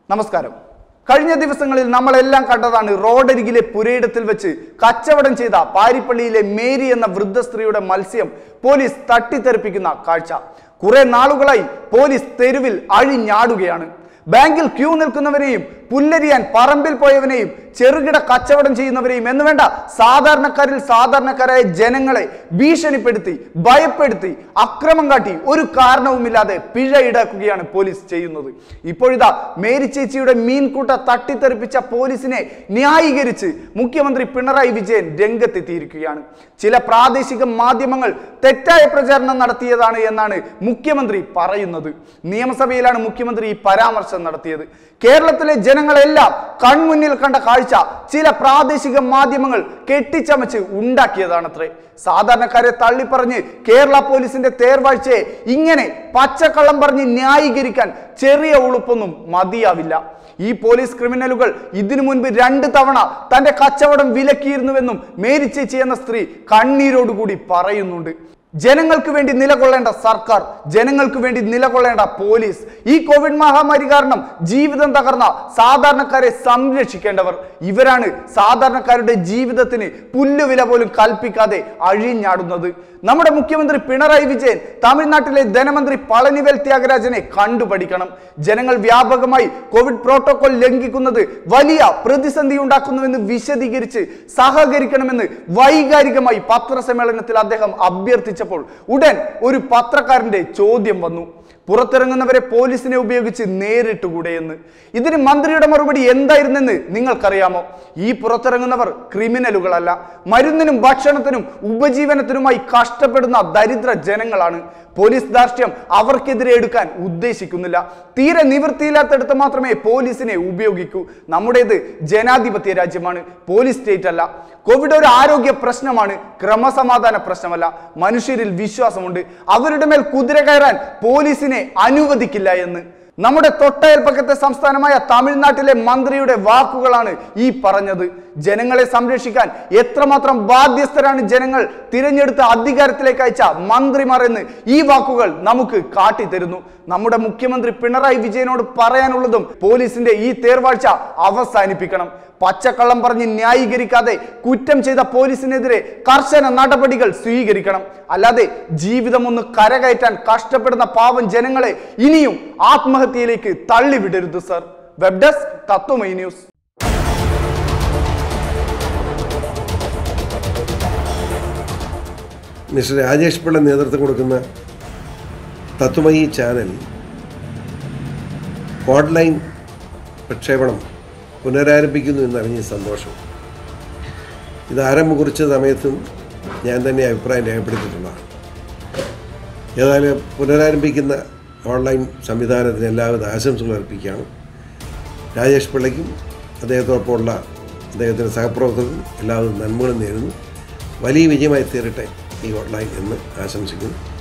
നമസ്കാരം കഴിഞ്ഞ ദിവസങ്ങളിൽ നമ്മളെല്ലാം കണ്ടതാണ് റോഡരികിലെ പുരയിടത്തിൽ വെച്ച് കച്ചവടം ചെയ്ത പാരിപ്പള്ളിയിലെ മേരി എന്ന വൃദ്ധ സ്ത്രീയുടെ മത്സ്യം പോലീസ് തട്ടിത്തെറിപ്പിക്കുന്ന കാഴ്ച കുറെ നാളുകളായി പോലീസ് തെരുവിൽ അഴിഞ്ഞാടുകയാണ് ബാങ്കിൽ ക്യൂ നിൽക്കുന്നവരെയും പുല്ലരിയാൻ പറമ്പിൽ പോയവനെയും ചെറുകിട കച്ചവടം ചെയ്യുന്നവരെയും എന്ന് വേണ്ട സാധാരണക്കാരിൽ സാധാരണക്കാരായ ജനങ്ങളെ ഭീഷണിപ്പെടുത്തി ഭയപ്പെടുത്തി അക്രമം കാട്ടി ഒരു കാരണവുമില്ലാതെ പിഴ ഈടാക്കുകയാണ് പോലീസ് ചെയ്യുന്നത് ഇപ്പോഴിതാ മേരി ചേച്ചിയുടെ മീൻകൂട്ട തട്ടിത്തെറിപ്പിച്ച പോലീസിനെ ന്യായീകരിച്ച് മുഖ്യമന്ത്രി പിണറായി വിജയൻ രംഗത്തെത്തിയിരിക്കുകയാണ് ചില പ്രാദേശിക മാധ്യമങ്ങൾ തെറ്റായ പ്രചാരണം നടത്തിയതാണ് എന്നാണ് മുഖ്യമന്ത്രി പറയുന്നത് നിയമസഭയിലാണ് മുഖ്യമന്ത്രി ഈ പരാമർശം നടത്തിയത് കേരളത്തിലെ ജനങ്ങളെല്ലാം കൺമുന്നിൽ കണ്ട കാഴ്ച ചില പ്രാദേശിക മാധ്യമങ്ങൾ കെട്ടിച്ചമച്ച് ഉണ്ടാക്കിയതാണത്രേ സാധാരണക്കാരെ തള്ളിപ്പറഞ്ഞ് കേരള പോലീസിന്റെ തേർവാഴ്ചയെ ഇങ്ങനെ പച്ചക്കള്ളം പറഞ്ഞ് ന്യായീകരിക്കാൻ ചെറിയ ഉളുപ്പൊന്നും മതിയാവില്ല ഈ പോലീസ് ക്രിമിനലുകൾ ഇതിനു മുൻപ് രണ്ട് തവണ തന്റെ കച്ചവടം വിലക്കിയിരുന്നുവെന്നും മേരി ചേച്ചി എന്ന സ്ത്രീ കണ്ണീരോടുകൂടി പറയുന്നുണ്ട് ജനങ്ങൾക്ക് വേണ്ടി നിലകൊള്ളേണ്ട സർക്കാർ ജനങ്ങൾക്ക് വേണ്ടി നിലകൊള്ളേണ്ട പോലീസ് ഈ കോവിഡ് മഹാമാരി കാരണം ജീവിതം തകർന്ന സാധാരണക്കാരെ സംരക്ഷിക്കേണ്ടവർ ഇവരാണ് സാധാരണക്കാരുടെ ജീവിതത്തിന് പുല്ലുവില പോലും കൽപ്പിക്കാതെ അഴിഞ്ഞാടുന്നത് നമ്മുടെ മുഖ്യമന്ത്രി പിണറായി വിജയൻ തമിഴ്നാട്ടിലെ ധനമന്ത്രി പളനിവേൽ ത്യാഗരാജനെ കണ്ടുപഠിക്കണം ജനങ്ങൾ വ്യാപകമായി കോവിഡ് പ്രോട്ടോകോൾ ലംഘിക്കുന്നത് വലിയ പ്രതിസന്ധി ഉണ്ടാക്കുന്നുവെന്ന് വിശദീകരിച്ച് സഹകരിക്കണമെന്ന് വൈകാരികമായി പത്രസമ്മേളനത്തിൽ അദ്ദേഹം അഭ്യർത്ഥിച്ചപ്പോൾ ഉടൻ ഒരു പത്രക്കാരന്റെ ചോദ്യം വന്നു പുറത്തിറങ്ങുന്നവരെ പോലീസിനെ ഉപയോഗിച്ച് നേരിട്ടുകൂടെ എന്ന് ഇതിന് മന്ത്രിയുടെ മറുപടി എന്തായിരുന്നെന്ന് നിങ്ങൾക്കറിയാമോ ഈ പുറത്തിറങ്ങുന്നവർ ക്രിമിനലുകളല്ല മരുന്നിനും ഭക്ഷണത്തിനും ഉപജീവനത്തിനുമായി കഷ്ടപ്പെടുന്ന ദരിദ്ര ജനങ്ങളാണ് പോലീസ് ധാർഷ്ട്യം അവർക്കെതിരെ എടുക്കാൻ ഉദ്ദേശിക്കുന്നില്ല തീരെ നിവൃത്തിയില്ലാത്തടത്ത് മാത്രമേ പോലീസിനെ ഉപയോഗിക്കൂ നമ്മുടേത് ജനാധിപത്യ രാജ്യമാണ് പോലീസ് സ്റ്റേറ്റ് അല്ല കോവിഡ് ഒരു ആരോഗ്യ പ്രശ്നമാണ് ക്രമസമാധാന പ്രശ്നമല്ല മനുഷ്യരിൽ വിശ്വാസമുണ്ട് അവരുടെ മേൽ കുതിര കയറാൻ പോലീസിനെ അനുവദിക്കില്ല എന്ന് നമ്മുടെ തൊട്ടയൽപ്പക്കത്തെ സംസ്ഥാനമായ തമിഴ്നാട്ടിലെ മന്ത്രിയുടെ വാക്കുകളാണ് ഈ പറഞ്ഞത് ജനങ്ങളെ സംരക്ഷിക്കാൻ എത്രമാത്രം ബാധ്യസ്ഥരാണ് ജനങ്ങൾ തിരഞ്ഞെടുത്ത അധികാരത്തിലേക്ക് അയച്ച മന്ത്രിമാർ എന്ന് ഈ വാക്കുകൾ നമുക്ക് കാട്ടിത്തരുന്നു നമ്മുടെ മുഖ്യമന്ത്രി പിണറായി വിജയനോട് പറയാനുള്ളതും പോലീസിന്റെ ഈ തേർവാഴ്ച അവസാനിപ്പിക്കണം പച്ചക്കള്ളം പറഞ്ഞ് ന്യായീകരിക്കാതെ കുറ്റം ചെയ്ത പോലീസിനെതിരെ കർശന നടപടികൾ സ്വീകരിക്കണം അല്ലാതെ ജീവിതം ഒന്ന് കരകയറ്റാൻ കഷ്ടപ്പെടുന്ന പാവം ജനങ്ങളെ ഇനിയും ആത്മഹത്യയിലേക്ക് തള്ളിവിടരുത് sir web desk Tatwamayi news mister Rajesh Pillai നേതൃത്വം കൊടുക്കുന്ന തത്വമയി ചാനൽ ഓൺലൈൻ പ്രക്ഷേപണം പുനരാരംഭിക്കുന്നു എന്നറിഞ്ഞ സന്തോഷം ഇത് ആരംഭം കുറിച്ച സമയത്തും ഞാൻ തന്നെ അഭിപ്രായം രേഖപ്പെടുത്തിയിട്ടുള്ളതാണ് ഏതായാലും പുനരാരംഭിക്കുന്ന ഓൺലൈൻ സംവിധാനത്തിന് എല്ലാവിധ ആശംസകൾ അർപ്പിക്കുകയാണ് രാജേഷ് പിള്ളയ്ക്കും അദ്ദേഹത്തോടൊപ്പമുള്ള അദ്ദേഹത്തിൻ്റെ സഹപ്രവർത്തകർക്കും എല്ലാവിധ നന്മകളും നേരുന്നു വലിയ വിജയമായി തീരട്ടെ ഈ ഓൺലൈൻ എന്ന് ആശംസിക്കുന്നു